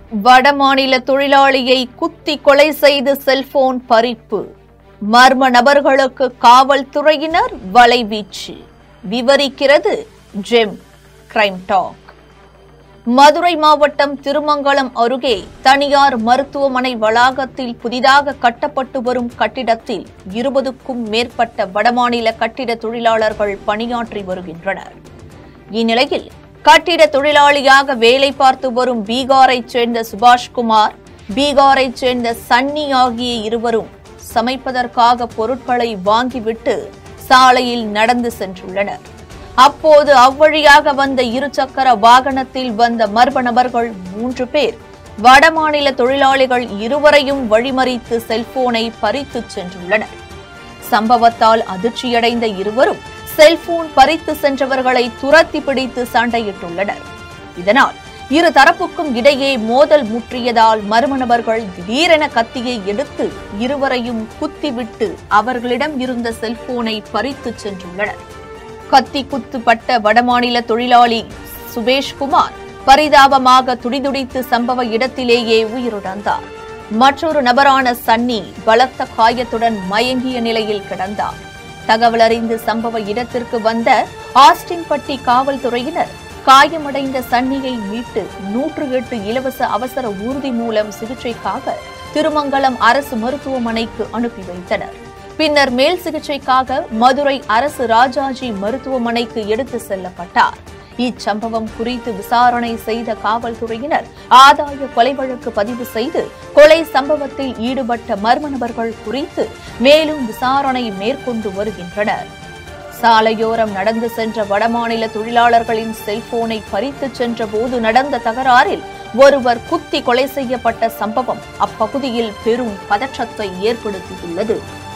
வடமாநில தொழிலாளியை குத்தி கொலை செய்து செல்போன் பறிப்பு மர்ம நபர்களுக்கு காவல்துறையினர் வலைவீச்சு விவரிக்கிறது ஜெம் கிரைம் டாக் மதுரை மாவட்டம் திருமங்கலம் அருகே தனியார் மருத்துவமனை வளாகத்தில் புதிதாக கட்டப்பட்டு வரும் கட்டிடத்தில் இருபதுக்கும் மேற்பட்ட வடமாநில கட்டிட தொழிலாளர்கள் பணியாற்றி வருகின்றனர் இந்நிலையில் கட்டிட தொழிலாளியாக வேலை பார்த்து வரும் பீகாரைச் சேர்ந்த சுபாஷ்குமார் பீகாரைச் சேர்ந்த சன்னி ஆகிய இருவரும் சமைப்பதற்காக பொருட்களை வாங்கிவிட்டு சாலையில் நடந்து சென்றுள்ளனர் அப்போது அவ்வழியாக வந்த இருசக்கர வாகனத்தில் வந்த மர்ம நபர்கள் மூன்று பேர் வடமாநில தொழிலாளிகள் இருவரையும் வழிமறித்து செல்போனை பறித்துச் சென்றுள்ளனர் சம்பவத்தால் அதிர்ச்சியடைந்த இருவரும் செல்போன் பறித்து சென்றவர்களை துரத்தி பிடித்து சண்டையிட்டுள்ளனர் இதனால் இரு தரப்புக்கும் இடையே மோதல் முற்றியதால் மர்ம நபர்கள் திடீரென கத்தியை எடுத்து இருவரையும் குத்திவிட்டு அவர்களிடம் இருந்த செல்போனை பறித்துச் சென்றுள்ளனர் கத்தி குத்துப்பட்ட வடமாநில தொழிலாளி சுபேஷ்குமார் பரிதாபமாக துடிதுடித்து சம்பவ இடத்திலேயே உயிரிழந்தார் மற்றொரு நபரான சன்னி பலத்த காயத்துடன் மயங்கிய நிலையில் கிடந்தார் தகவல் அறிந்து சம்பவ இடத்திற்கு வந்த ஆஸ்டின்பட்டி காவல்துறையினர் காயமடைந்த சன்னியை மீட்டு நூற்று எட்டு இலவச அவசர ஊர்தி மூலம் சிகிச்சைக்காக திருமங்கலம் அரசு மருத்துவமனைக்கு அனுப்பி வைத்தனர் பின்னர் மேல் சிகிச்சைக்காக மதுரை அரசு ராஜாஜி மருத்துவமனைக்கு எடுத்து செல்லப்பட்டார் இச்சம்பவம் குறித்து விசாரணை செய்த காவல்துறையினர் ஆதாய கொலை வழக்கு பதிவு செய்து கொலை சம்பவத்தில் ஈடுபட்ட மர்ம நபர்கள் குறித்து மேலும் விசாரணை மேற்கொண்டு வருகின்றனர் சாலையோரம் நடந்து சென்ற வடமாநில தொழிலாளர்களின் செல்போனை பறித்துச் சென்ற போது நடந்த தகராறில் ஒருவர் குத்தி கொலை செய்யப்பட்ட சம்பவம் அப்பகுதியில் பெரும் பதற்றத்தை ஏற்படுத்தியுள்ளது